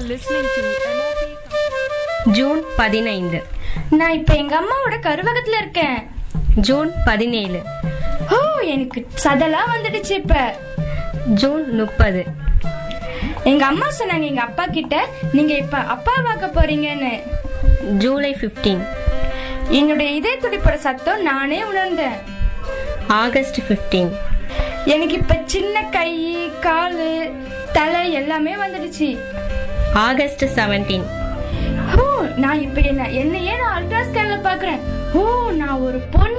listening to MOP. June பதினைந்து நான் இப்ப எங்க அம்மாவோட கருவகத்துல இருக்கேன் ஜூன் பதினேழு ஓ எனக்கு சதலா வந்துடுச்சு இப்ப ஜூன் முப்பது எங்க அம்மா சொன்னாங்க எங்க அப்பா கிட்ட நீங்க இப்ப அப்பா பார்க்க போறீங்கன்னு ஜூலை 15 என்னுடைய இதய துடிப்போட சத்தம் நானே உணர்ந்தேன் ஆகஸ்ட் 15 எனக்கு இப்ப சின்ன கை காலு தலை எல்லாமே வந்துடுச்சு ஆகஸ்ட் 17 ஓ நான் இப்ப என்ன என்னையே நான் அல்ட்ரா ஸ்கேன்ல பாக்குறேன் ஓ நான் ஒரு பொண்ணு